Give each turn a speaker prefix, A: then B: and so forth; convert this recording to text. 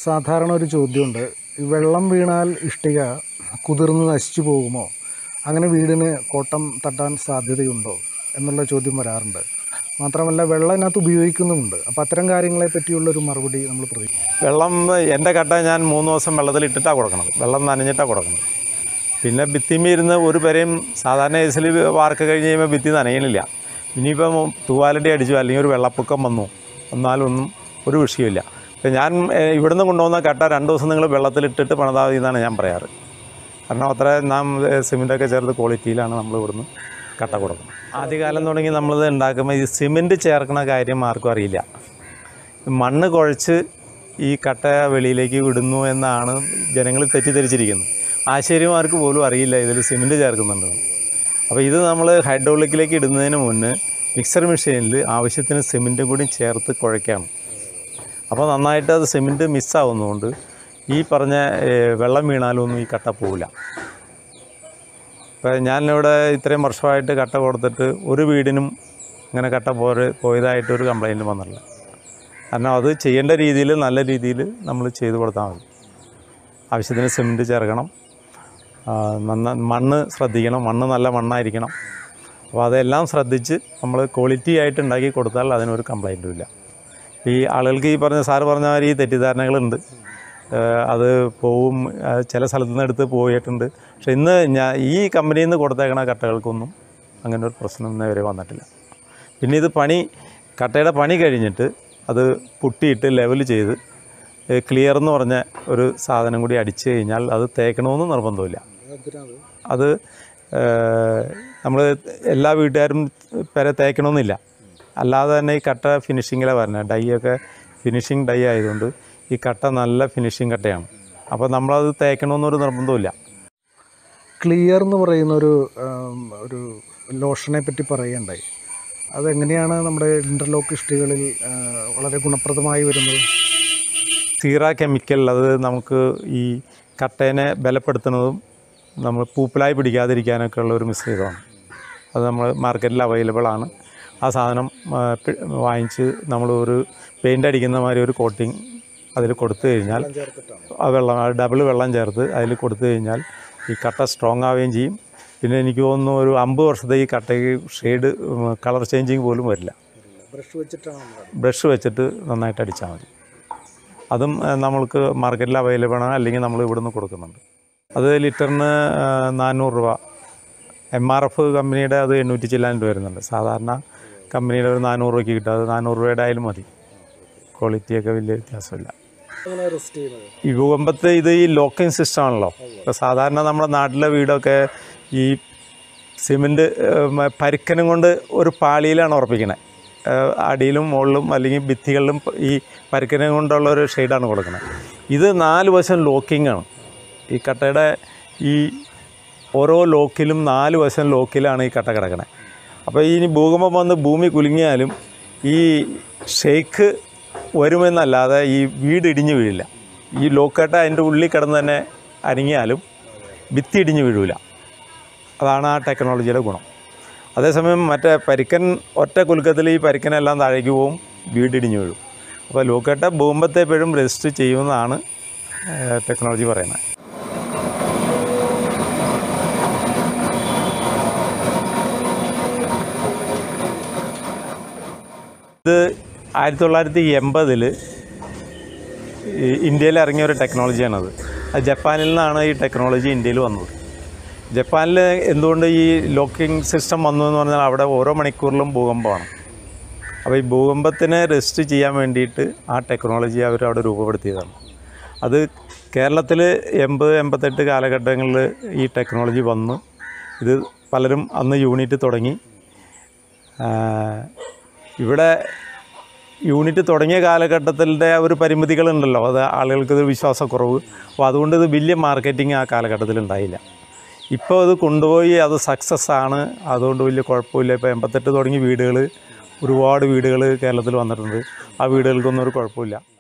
A: സാധാരണ ഒരു ചോദ്യമുണ്ട് ഈ വെള്ളം വീണാൽ ഇഷ്ടിക കുതിർന്ന് നശിച്ചു പോകുമോ അങ്ങനെ വീടിന് കോട്ടം തട്ടാൻ സാധ്യതയുണ്ടോ എന്നുള്ള ചോദ്യം വരാറുണ്ട് മാത്രമല്ല വെള്ളം ഇതിനകത്ത് ഉപയോഗിക്കുന്നുമുണ്ട് അപ്പോൾ അത്തരം കാര്യങ്ങളെ പറ്റിയുള്ള ഒരു മറുപടി നമ്മൾ പ്രതീക്ഷിക്കും
B: വെള്ളം എൻ്റെ കട്ട ഞാൻ മൂന്ന് ദിവസം വെള്ളത്തിൽ ഇട്ടിട്ടാണ് കൊടുക്കണത് വെള്ളം നനഞ്ഞിട്ടാണ് കൊടുക്കുന്നത് പിന്നെ ഭിത്തിമേ ഇരുന്ന് ഒരു പേരെയും സാധാരണ കേസിൽ വാർക്ക് കഴിഞ്ഞ് കഴിയുമ്പോൾ ഭിത്തി നനയണില്ല ഇനിയിപ്പം തൂവാലടി അടിച്ചു അല്ലെങ്കിൽ ഒരു വെള്ളപ്പൊക്കം വന്നു എന്നാലൊന്നും ഒരു വിഷയമില്ല ഇപ്പം ഞാൻ ഏഹ്, ഇവിടുന്ന് കൊണ്ടുവന്ന കട്ട രണ്ട് ദിവസം നിങ്ങൾ വെള്ളത്തിലിട്ടിട്ട് പണിതാൽ മതി എന്നാണ് ഞാൻ പറയാറ് കാരണം അത്ര നാം ഏഹ്, സിമെൻറ്റൊക്കെ ചേർത്ത് ക്വാളിറ്റിയിലാണ് നമ്മൾ ഇവിടുന്ന് കട്ട കൊടുക്കുന്നത് ആദ്യകാലം തുടങ്ങി നമ്മളിത് ഉണ്ടാക്കുമ്പോൾ ഈ സിമെൻറ്റ് ചേർക്കണ കാര്യം ആർക്കും അറിയില്ല മണ്ണ് കുഴച്ച് ഈ കട്ട വെളിയിലേക്ക് വിടുന്നു എന്നാണ് ജനങ്ങൾ തെറ്റിദ്ധരിച്ചിരിക്കുന്നത് ആശാരിമാർക്ക് പോലും അറിയില്ല ഇതിൽ സിമെൻറ്റ് ചേർക്കുന്നുണ്ടെന്ന് അപ്പോൾ ഇത് നമ്മൾ ഹൈഡ്രോളിക്കിലേക്ക് ഇടുന്നതിന് മുന്നേ മിക്സർ മെഷീനിൽ ആവശ്യത്തിന് സിമെൻറ്റും കൂടി ചേർത്ത് കുഴയ്ക്കണം അപ്പോൾ നന്നായിട്ട് അത് സിമെൻറ്റ് മിസ്സാവുന്നതുകൊണ്ട് ഈ പറഞ്ഞ ഏഹ്, വെള്ളം വീണാലൊന്നും ഈ കട്ട പോവില്ല ഇപ്പം ഞാനിവിടെ ഇത്രയും വർഷമായിട്ട് കട്ട കൊടുത്തിട്ട് ഒരു വീടിനും ഇങ്ങനെ കട്ട പോയ പോയതായിട്ട് ഒരു കംപ്ലൈൻറ്റ് വന്നിട്ടില്ല കാരണം അത് ചെയ്യേണ്ട രീതിയിൽ നല്ല രീതിയിൽ നമ്മൾ ചെയ്തു കൊടുത്താൽ മതി ആവശ്യത്തിന് സിമെൻറ്റ് ചേർക്കണം ആ, നന്ന മണ്ണ് ശ്രദ്ധിക്കണം മണ്ണ് നല്ല മണ്ണായിരിക്കണം അപ്പോൾ അതെല്ലാം ശ്രദ്ധിച്ച് നമ്മൾ ക്വാളിറ്റി ആയിട്ട് ഉണ്ടാക്കി കൊടുത്താൽ അതിനൊരു കംപ്ലൈൻറ്റും ഇല്ല ഈ ആളുകൾക്ക് ഈ പറഞ്ഞ സാറ് പറഞ്ഞ മാതിരി ഈ തെറ്റിദ്ധാരണകളുണ്ട് ഏഹ് അത് പോവും അത് ചില സ്ഥലത്തു നിന്ന് എടുത്ത് പോയിട്ടുണ്ട് പക്ഷെ ഇന്ന് ഞാൻ ഈ കമ്പനിയിൽ നിന്ന് കൊടുത്തേക്കണ കട്ടകൾക്കൊന്നും അങ്ങനെ ഒരു പ്രശ്നം ഇന്നേ വരെ വന്നിട്ടില്ല പിന്നെ ഇത് പണി കട്ടയുടെ പണി കഴിഞ്ഞിട്ട് അത് പുട്ടിയിട്ട് ലെവൽ ചെയ്ത് ക്ലിയർ എന്ന് പറഞ്ഞ ഒരു സാധനം കൂടി അടിച്ചു കഴിഞ്ഞാൽ അത് തേക്കണമെന്ന് നിർബന്ധമില്ല അത് നമ്മൾ എല്ലാ വീട്ടുകാരും പെര തേക്കണമെന്നില്ല അല്ലാതെ തന്നെ ഈ കട്ട ഫിനിഷിങ്ങിലാണ് വരുന്നത് ഡൈ ഒക്കെ ഫിനിഷിങ് ഡൈ ആയതുകൊണ്ട് ഈ കട്ട നല്ല ഫിനിഷിങ് കട്ടയാണ് അപ്പോൾ നമ്മളത് തേക്കണമെന്നൊരു നിർബന്ധമില്ല
A: ക്ലിയർ എന്ന് പറയുന്ന ഒരു ആം, ഒരു ലോഷനെ പറ്റി പറയുകയുണ്ടായി അതെങ്ങനെയാണ് നമ്മുടെ ഇൻ്റർലോക്ക് ഇഷ്ടികളിൽ ആ, വളരെ ഗുണപ്രദമായി വരുന്നത്
B: സീറ കെമിക്കൽ അത് നമുക്ക് ഈ കട്ടേനെ ബലപ്പെടുത്തുന്നതും നമ്മൾ പൂപ്പലായി പിടിക്കാതിരിക്കാനൊക്കെ ഉള്ള ഒരു മിശ്രിതമാണ് അത് നമ്മൾ മാർക്കറ്റിൽ അവൈലബിൾ ആണ് ആ സാധനം ആ, പി- വാങ്ങിച്ച് നമ്മൾ ഒരു പെയിൻ്റ് അടിക്കുന്ന മാതിരി ഒരു കോട്ടിങ് അതിൽ കൊടുത്തു കഴിഞ്ഞാൽ ആ വെള്ളം ഡബിൾ വെള്ളം ചേർത്ത് അതിൽ കൊടുത്തു കഴിഞ്ഞാൽ ഈ കട്ട സ്ട്രോങ് ആവുകയും ചെയ്യും പിന്നെ എനിക്ക് തോന്നുന്നു ഒരു അമ്പത് വർഷത്തെ ഈ കട്ടയ്ക്ക് ഷെയ്ഡ് കളർ ചേഞ്ചിങ് പോലും വരില്ല
A: ബ്രഷ് വെച്ചിട്ടാണ്
B: ബ്രഷ് വെച്ചിട്ട് നന്നായിട്ട് അടിച്ചാൽ മതി അതും ആ, നമ്മൾക്ക് മാർക്കറ്റിൽ അവൈലബിൾ ആണ് അല്ലെങ്കിൽ നമ്മൾ ഇവിടുന്ന് കൊടുക്കുന്നുണ്ട് അത് ലിറ്ററിന് ആ, നാനൂറ് രൂപ എം ആർ എഫ് കമ്പനിയുടെ അത് എണ്ണൂറ്റി ചില്ലാൻ രൂപ വരുന്നുണ്ട് സാധാരണ കമ്പനിയുടെ ഒരു നാനൂറ് രൂപയ്ക്ക് കിട്ടും അത് നാനൂറ് രൂപയുടെ ആയാലും മതി ക്വാളിറ്റിയൊക്കെ വലിയ വ്യത്യാസമില്ല
A: എങ്ങനെ റെസ്റ്റ് ചെയ്യുന്നത്
B: ഈ ഭൂകമ്പത്തെ ഇത് ഈ ലോക്കിംഗ് സിസ്റ്റം ആണല്ലോ ഇപ്പോൾ സാധാരണ നമ്മുടെ നാട്ടിലെ വീടൊക്കെ ഈ സിമെൻറ്റ് പരിക്കനും കൊണ്ട് ഒരു പാളിയിലാണ് ഉറപ്പിക്കണത് അടിയിലും മുകളിലും അല്ലെങ്കിൽ ഭിത്തികളിലും ഈ പരിക്കനം കൊണ്ടുള്ള ഒരു ഷെയ്ഡാണ് കൊടുക്കുന്നത് ഇത് നാല് വശം ലോക്കിംഗ് ആണ് ഈ കട്ടയുടെ ഈ ഓരോ ലോക്കിലും നാല് വശം ലോക്കിലാണ് ഈ കട്ട കിടക്കണത് അപ്പോൾ ഇനി ഭൂകമ്പം വന്ന് ഭൂമി കുലുങ്ങിയാലും ഈ ഷെയ്ക്ക് വരുമെന്നല്ലാതെ ഈ വീട് ഇടിഞ്ഞു വീഴില്ല ഈ ലോക്കട്ട അതിൻ്റെ ഉള്ളിൽ കിടന്ന് തന്നെ അനങ്ങിയാലും ഭിത്തി ഇടിഞ്ഞു വീഴില്ല അതാണ് ആ ടെക്നോളജിയുടെ ഗുണം അതേസമയം മറ്റേ പരിക്കൻ ഒറ്റ കുലുക്കത്തിൽ ഈ പരിക്കനെല്ലാം താഴേക്ക് പോവും വീട് ഇടിഞ്ഞു വീഴും അപ്പോൾ ലോക്കട്ട ഭൂകമ്പത്തെ എപ്പോഴും റെസ്റ്റ് ചെയ്യുമെന്നാണ് ടെക്നോളജി പറയുന്നത് ഇത് ആയിരത്തി തൊള്ളായിരത്തി എൺപതിൽ ഇന്ത്യയിൽ ഇറങ്ങിയ ഒരു ടെക്നോളജിയാണത് അത് ജപ്പാനിൽ നിന്നാണ് ഈ ടെക്നോളജി ഇന്ത്യയിൽ വന്നത് ജപ്പാനിൽ എന്തുകൊണ്ട് ഈ ലോക്കിംഗ് സിസ്റ്റം വന്നു എന്ന് പറഞ്ഞാൽ അവിടെ ഓരോ മണിക്കൂറിലും ഭൂകമ്പമാണ് അപ്പോൾ ഈ ഭൂകമ്പത്തിനെ റെസ്റ്റ് ചെയ്യാൻ വേണ്ടിയിട്ട് ആ ടെക്നോളജി അവർ അവിടെ രൂപപ്പെടുത്തിയതാണ് അത് കേരളത്തിൽ എൺപത് എൺപത്തെട്ട് കാലഘട്ടങ്ങളിൽ ഈ ടെക്നോളജി വന്നു ഇത് പലരും അന്ന് യൂണിറ്റ് തുടങ്ങി ആ, ഇവിടെ യൂണിറ്റ് തുടങ്ങിയ കാലഘട്ടത്തിൻ്റെ ഒരു പരിമിതികളുണ്ടല്ലോ അത് ആളുകൾക്ക് ഇത് വിശ്വാസക്കുറവ് അപ്പോൾ അതുകൊണ്ട് ഇത് വലിയ മാർക്കറ്റിംഗ് ആ കാലഘട്ടത്തിൽ ഉണ്ടായില്ല ഇപ്പോൾ അത് കൊണ്ടുപോയി അത് സക്സസ് ആണ് അതുകൊണ്ട് വലിയ കുഴപ്പമില്ല ഇപ്പോൾ എൺപത്തെട്ട് തുടങ്ങി വീടുകൾ ഒരുപാട് വീടുകൾ കേരളത്തിൽ വന്നിട്ടുണ്ട് ആ വീടുകൾക്കൊന്നും ഒരു കുഴപ്പമില്ല